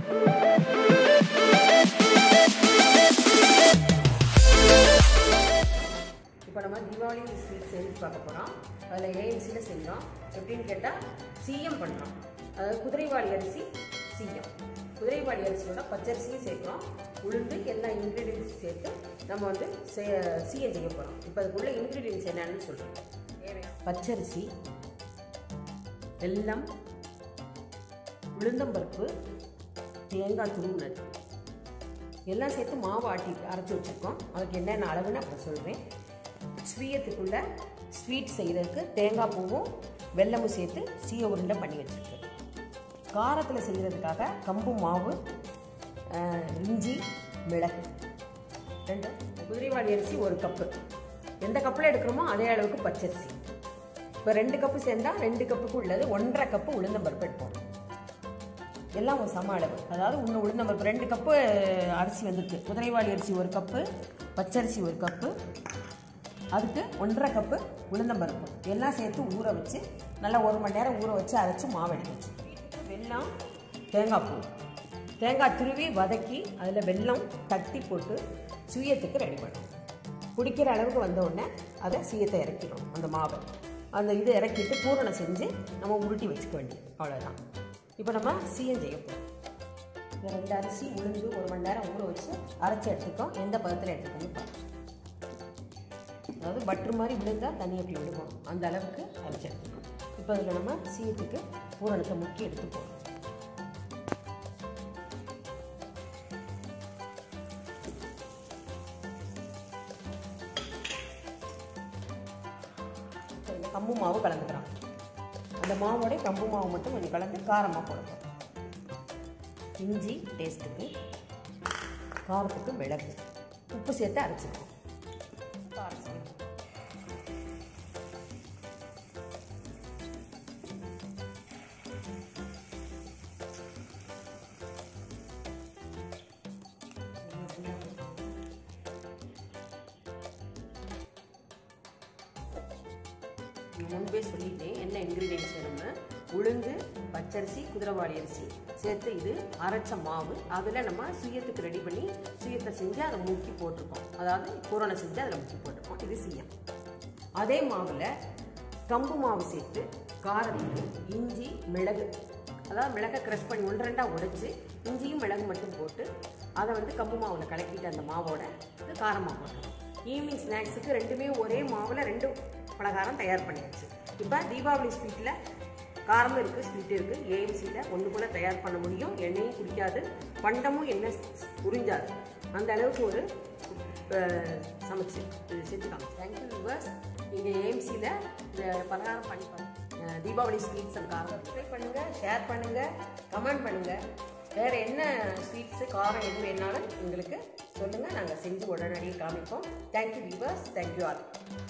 இப்போ நம்ம தீபாவளி ஸ்வீட் செஞ்சு பார்க்க போகிறோம் அதில் ஏஎம்சியில் செய்கிறோம் எப்படின்னு கேட்டால் சிஎம் பண்ணுறோம் அதாவது குதிரைவாளி அரிசி சிஎம் குதிரைவாளி அரிசியோட பச்சரிசியும் சேர்க்குறோம் உளுந்து எல்லா இன்க்ரீடியன்ஸும் சேர்த்து நம்ம வந்து சிஎம் செய்ய போகிறோம் இப்போ அதுக்குள்ள இன்க்ரீடியன்ஸ் என்னன்னு சொல்கிறோம் பச்சரிசி வெல்லம் உளுந்தம்பருப்பு தேங்காய் துருவுனல் எல்லாம் சேர்த்து மாவு ஆட்டி அரைச்சி வச்சுருக்கோம் அதுக்கு என்னென்ன அளவுன்னு அப்புறம் சொல்கிறேன் ஸ்வீயத்துக்குள்ளே ஸ்வீட் செய்கிறதுக்கு தேங்காய் பூவும் வெல்லமும் சேர்த்து சீய உருண்டை பண்ணி வச்சுருக்கேன் காரத்தில் செய்கிறதுக்காக கம்பு மாவு அஹ், இஞ்சி மிளகு ரெண்டு குதிரைவாளி அரிசி ஒரு கப்பு எந்த கப்பில் எடுக்கிறோமோ அதே அளவுக்கு பச்சரிசி இப்போ ரெண்டு கப்பு சேர்ந்தால் ரெண்டு கப்புக்கு உள்ளது ஒன்றரை கப்பு உளுந்தம்பருப்பு எடுப்போம் எல்லாம் ஒரு சம அளவு அதாவது இன்னும் உளுந்தம்பருப்பு ரெண்டு கப்பு அரிசி வந்துருக்கு குதிரைவாளி அரிசி ஒரு கப்பு பச்சரிசி ஒரு கப்பு அதுக்கு ஒன்றரை கப்பு உளுந்தம்பருப்பு எல்லாம் சேர்த்து ஊற வச்சு நல்லா ஒரு மணி நேரம் ஊற வச்சு அரைச்சி மாவு எடுத்து வச்சு வெல்லம் தேங்காய் பூ தேங்காய் துருவி வதக்கி அதில் வெல்லம் தட்டி போட்டு சுயத்துக்கு ரெடி பண்ணும் குடிக்கிற அளவுக்கு வந்த உடனே அதை சீயத்தை இறக்கிடும் அந்த மாவை அந்த இது இறக்கிட்டு பூரணம் செஞ்சு நம்ம உருட்டி வச்சுக்க வேண்டியது அவ்வளோதான் இப்போ நம்ம சீயம் செய்ய போகிறோம் இந்த ரெண்டு அரிசி உளுந்து ஒரு மணி நேரம் ஊற வச்சு அரைச்சி எடுத்துக்கோம் எந்த பதத்தில் எடுத்துக்கோன்னு பார்ப்போம் அதாவது பட்ரு மாதிரி விழுந்தால் தண்ணி அப்படி விடுவோம் அந்த அளவுக்கு அரைச்சி எடுத்துக்கணும் இப்போ அதில் நம்ம சீயத்துக்கு பூரணத்தை முக்கி எடுத்து போகிறோம் இந்த கம்பு மாவு கலந்துக்கிறோம் அந்த மாவோட கம்பு மாவு மட்டும் கொஞ்சம் கலந்து காரமாக போடுறோம் இஞ்சி டேஸ்ட்டுக்கு காரத்துக்கு மிளகு உப்பு சேர்த்து அரைச்சிக்கணும் உப்பு அரைச்சிக்கணும் நான் முன்பே சொல்லிட்டேன் என்ன இன்க்ரீடியன்ஸ் வேணும்னா உளுந்து பச்சரிசி குதிரைவாளி அரிசி சேர்த்து இது அரைச்ச மாவு அதில் நம்ம சுயத்துக்கு ரெடி பண்ணி சுயத்தை செஞ்சு அதை முக்கி போட்டிருக்கோம் அதாவது பூரணை செஞ்சு அதில் முக்கி போட்டிருக்கோம் இது சுயம் அதே மாவில் கம்பு மாவு சேர்த்து காரத்துக்கு இஞ்சி மிளகு அதாவது மிளகை க்ரஷ் பண்ணி ஒன்று ரெண்டாக உடைச்சி இஞ்சியும் மிளகு மட்டும் போட்டு அதை வந்து கம்பு மாவில் கலக்கிட்டு அந்த மாவோட இது காரமாக போட்டுருவோம் ஈவினிங் ஸ்நாக்ஸுக்கு ரெண்டுமே ஒரே மாவில் ரெண்டு பலகாரம் தயார் பண்ணியாச்சு இப்போ தீபாவளி ஸ்வீட்டில் காரமும் இருக்குது ஸ்வீட் இருக்குது ஏஎம்சியில் ஒன்று போல் தயார் பண்ண முடியும் எண்ணெயும் குடிக்காது பண்டமும் எண்ணெய் உறிஞ்சாது அந்த அளவுக்கு ஒரு அஹ், சமைச்சு இது செஞ்சுக்கலாம் தேங்க்யூ விவர்ஸ் நீங்கள் ஏஎம்சியில் இந்த பலகாரம் பண்ணி பாருங்க அஹ், தீபாவளி ஸ்வீட்ஸ் அண்ட் காரம் சப்ஸ்கிரைப் பண்ணுங்கள் ஷேர் பண்ணுங்கள் கமெண்ட் பண்ணுங்கள் வேறு என்ன ஸ்வீட்ஸு காரம் எது வேணாலும் எங்களுக்கு சொல்லுங்கள் நாங்கள் செஞ்சு உடனடியாக காமிப்போம் தேங்க்யூ விவர்ஸ் தேங்க்யூ ஆல்